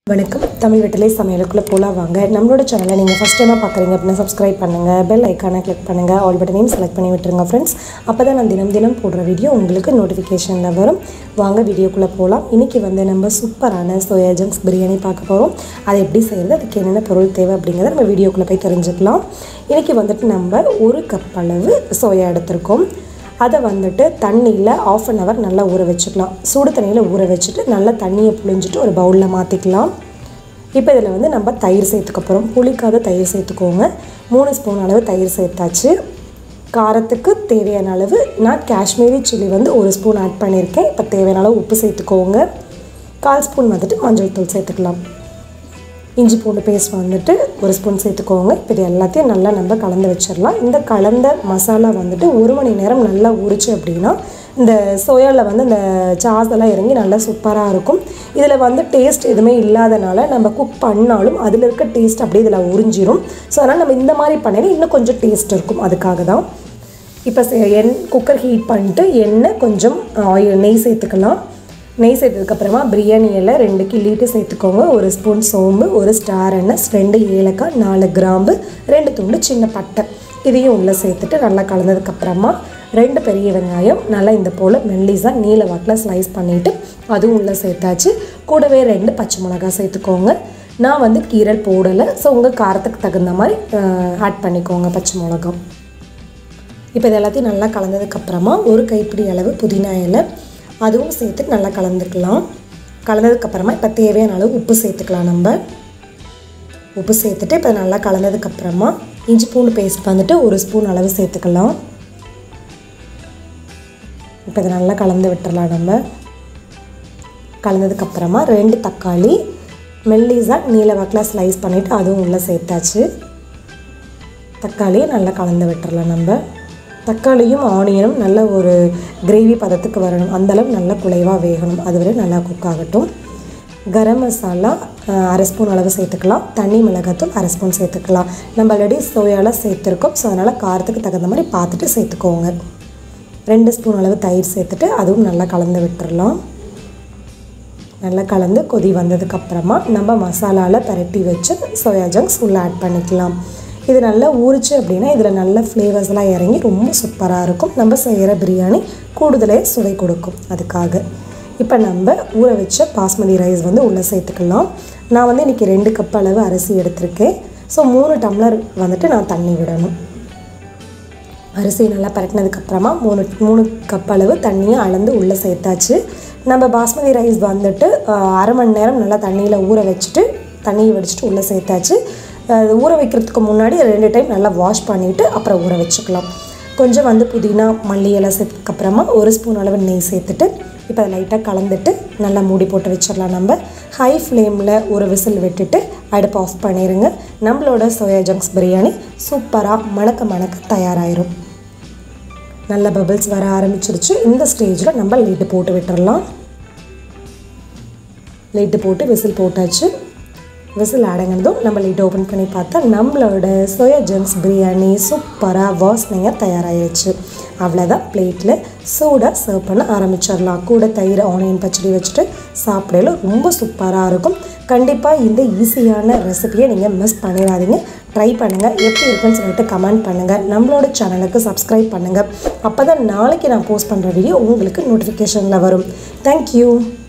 வணக்கம் தமிழ் வெட்டலை சமையலுக்குள்ளே போகலாம் வாங்க நம்மளோட சேனலை நீங்கள் ஃபஸ்ட் டைமாக பார்க்குறீங்க அப்படின்னா சப்ஸ்கிரைப் பண்ணுங்கள் பெல் ஐக்கானை கிளிக் பண்ணுங்கள் ஆல் பட்டனையும் செலக்ட் பண்ணி விட்டுருங்க ஃப்ரெண்ட்ஸ் அப்போ தான் நான் தினம் தினம் போடுற வீடியோ உங்களுக்கு நோட்டிஃபிகேஷனில் வரும் வாங்க வீடியோக்குள்ளே போகலாம் இன்றைக்கி வந்து நம்ம சூப்பரான சோயா ஜங்க்ஸ் பிரியாணி பார்க்க போகிறோம் அதை எப்படி செய்கிறது அதுக்கு என்னென்ன பொருள் தேவை அப்படிங்கிறத நம்ம வீடியோக்குள்ளே போய் தெரிஞ்சுக்கலாம் இன்றைக்கி வந்துட்டு நம்ம ஒரு கப் அளவு சோயா எடுத்திருக்கோம் அதை வந்துட்டு தண்ணியில் ஆஃப் அன் ஹவர் நல்லா ஊற வச்சுக்கலாம் சுடு தண்ணியில் ஊற வச்சுட்டு நல்லா தண்ணியை புழிஞ்சிட்டு ஒரு பவுலில் மாற்றிக்கலாம் இப்போ இதில் வந்து நம்ம தயிர் சேர்த்துக்க போகிறோம் புளிக்காத தயிர் சேர்த்துக்கோங்க மூணு ஸ்பூன் அளவு தயிர் சேர்த்தாச்சு காரத்துக்கு தேவையான அளவு நான் காஷ்மீரி சில்லி வந்து ஒரு ஸ்பூன் ஆட் பண்ணியிருக்கேன் இப்போ தேவையான அளவு உப்பு சேர்த்துக்கோங்க கால் ஸ்பூன் வந்துட்டு மஞ்சள் தூள் சேர்த்துக்கலாம் இஞ்சி பூண்டு பேஸ்ட் வந்துட்டு ஒரு ஸ்பூன் சேர்த்துக்கோங்க இப்போ இது எல்லாத்தையும் நல்லா நம்ம கலந்து வச்சிடலாம் இந்த கலந்த மசாலா வந்துட்டு ஒரு மணி நேரம் நல்லா உரிச்சு அப்படின்னா இந்த சோயாவில் வந்து இந்த சாஸ் எல்லாம் இறங்கி நல்லா சூப்பராக இருக்கும் இதில் வந்து டேஸ்ட் எதுவுமே இல்லாதனால நம்ம குக் பண்ணாலும் அதில் இருக்க டேஸ்ட் அப்படியே இதில் உறிஞ்சிரும் ஸோ அதனால் நம்ம இந்த மாதிரி பண்ணினா இன்னும் கொஞ்சம் டேஸ்ட் இருக்கும் அதுக்காக தான் இப்போ சே- எண் குக்கர் ஹீட் பண்ணிட்டு எண்ணெய் கொஞ்சம் ஆயில் நெய் சேர்த்துக்கலாம் நெய் சேர்த்ததுக்கப்புறமா பிரியாணி இலை ரெண்டு கிள்ளிட்டு சேர்த்துக்கோங்க ஒரு ஸ்பூன் சோம்பு ஒரு ஸ்டார் எண்ணெய் ரெண்டு ஏலக்காய் நாலு கிராம்பு ரெண்டு துண்டு சின்ன பட்டை இதையும் உள்ளே சேர்த்துட்டு நல்லா கலந்ததுக்கப்புறமா ரெண்டு பெரிய வெங்காயம் நல்லா இந்த போல் மெல்லிஸாக நீல வாக்கில் ஸ்லைஸ் பண்ணிவிட்டு அதுவும் உள்ளே சேர்த்தாச்சு கூடவே ரெண்டு பச்சை மிளகாய் சேர்த்துக்கோங்க நான் வந்து கீரல் போடலை ஸோ உங்கள் காரத்துக்கு தகுந்த மாதிரி ஆட் பண்ணிக்கோங்க பச்சை மிளகாய் இப்போ இது எல்லாத்தையும் நல்லா கலந்ததுக்கப்புறமா ஒரு கைப்பிடி அளவு புதினா இலை அதுவும் சேர்த்து நல்லா கலந்துக்கலாம் கலந்ததுக்கப்புறமா இப்போ தேவையான அளவு உப்பு சேர்த்துக்கலாம் நம்ம உப்பு சேர்த்துட்டு இப்போ நல்லா கலந்ததுக்கப்புறமா இஞ்சி பூண்டு பேஸ்ட் வந்துட்டு ஒரு ஸ்பூன் அளவு சேர்த்துக்கலாம் இப்போ இதை நல்லா கலந்து விட்டுறலாம் நம்ம கலந்ததுக்கப்புறமா ரெண்டு தக்காளி மெல்லிஸாக நீல வாக்கில் ஸ்லைஸ் பண்ணிவிட்டு அதுவும் உள்ளே சேர்த்தாச்சு தக்காளியை நல்லா கலந்து விட்டுறலாம் நம்ம தக்காளியும் ஆனியனும் நல்ல ஒரு கிரேவி பதத்துக்கு வரணும் அந்தளவு நல்லா குலைவாக வேகணும் அதுவரை நல்லா குக் ஆகட்டும் கரம் மசாலா அஹ், அரை ஸ்பூன் அளவு சேர்த்துக்கலாம் தண்ணி மிளகாத்தூள் அரை ஸ்பூன் சேர்த்துக்கலாம் நம்ம ஆல்ரெடி சோயாவில் சேர்த்துருக்கோம் ஸோ அதனால் காரத்துக்கு தகுந்த மாதிரி பார்த்துட்டு சேர்த்துக்கோங்க ரெண்டு ஸ்பூன் அளவு தயிர் சேர்த்துட்டு அதுவும் நல்லா கலந்து விட்டுறலாம் நல்லா கலந்து கொதி வந்ததுக்கப்புறமா நம்ம மசாலாவில் பரட்டி வச்சு சோயா ஜங்க்ஸ் உள்ளே ஆட் பண்ணிக்கலாம் இது நல்லா ஊறிச்சு அப்படின்னா இதில் நல்ல ஃப்ளேவர்ஸ்லாம் இறங்கி ரொம்ப சூப்பராக இருக்கும் நம்ம செய்கிற பிரியாணி கூடுதலே சுவை கொடுக்கும் அதுக்காக இப்போ நம்ம ஊற வச்ச பாஸ்மதி ரைஸ் வந்து உள்ளே சேர்த்துக்கலாம் நான் வந்து இன்றைக்கி ரெண்டு கப் அளவு அரிசி எடுத்திருக்கேன் ஸோ மூணு டம்ளர் வந்துட்டு நான் தண்ணி விடணும் அரிசி நல்லா பரட்டினதுக்கப்புறமா மூணு மூணு கப் அளவு தண்ணியை அளந்து உள்ளே சேர்த்தாச்சு நம்ம பாஸ்மதி ரைஸ் வந்துட்டு ஆஹ், அரை மணி நேரம் நல்லா தண்ணியில் ஊற வச்சுட்டு தண்ணியை வடிச்சிட்டு உள்ளே சேர்த்தாச்சு அது ஊற வைக்கிறதுக்கு முன்னாடி ரெண்டு டைம் நல்லா வாஷ் பண்ணிவிட்டு அப்புறம் ஊற வச்சுக்கலாம் கொஞ்சம் வந்து புதினா மல்லி இலை சேர்த்ததுக்கப்புறமா ஒரு ஸ்பூன் அளவு நெய் சேர்த்துட்டு இப்போ அதை லைட்டாக கலந்துட்டு நல்லா மூடி போட்டு வச்சிடலாம் நம்ம ஹை ஃப்ளேமில் ஒரு விசில் விட்டுட்டு அடுப்பு ஆஃப் பண்ணிடுங்க நம்மளோட சோயா ஜங்க்ஸ் பிரியாணி சூப்பராக மணக்க மணக்க தயாராயிரும் நல்ல பபிள்ஸ் வர ஆரம்பிச்சிருச்சு இந்த ஸ்டேஜில் நம்ம லிட்டு போட்டு விட்டுறலாம் லிட்டு போட்டு விசில் போட்டாச்சு விசில் அடங்கினதும் நம்ம லிட் ஓப்பன் பண்ணி பார்த்தா நம்மளோட சோயா ஜங்க்ஸ் பிரியாணி சூப்பராக வாசனையாக தயாராகிருச்சு அவ்வளோதான் பிளேட்டில் சூடாக சர்வ் பண்ண ஆரம்பிச்சிடலாம் கூட தயிர் ஆனியன் பச்சடி வச்சுட்டு சாப்பிடல ரொம்ப சூப்பராக இருக்கும் கண்டிப்பாக இந்த ஈஸியான ரெசிபியை நீங்கள் மிஸ் பண்ணிடாதீங்க ட்ரை பண்ணுங்கள் எப்படி இருக்குன்னு சொல்லிட்டு கமெண்ட் பண்ணுங்கள் நம்மளோட சேனலுக்கு சப்ஸ்கிரைப் பண்ணுங்கள் அப்போ தான் நாளைக்கு நான் போஸ்ட் பண்ணுற வீடியோ உங்களுக்கு நோட்டிஃபிகேஷனில் வரும் தேங்க்யூ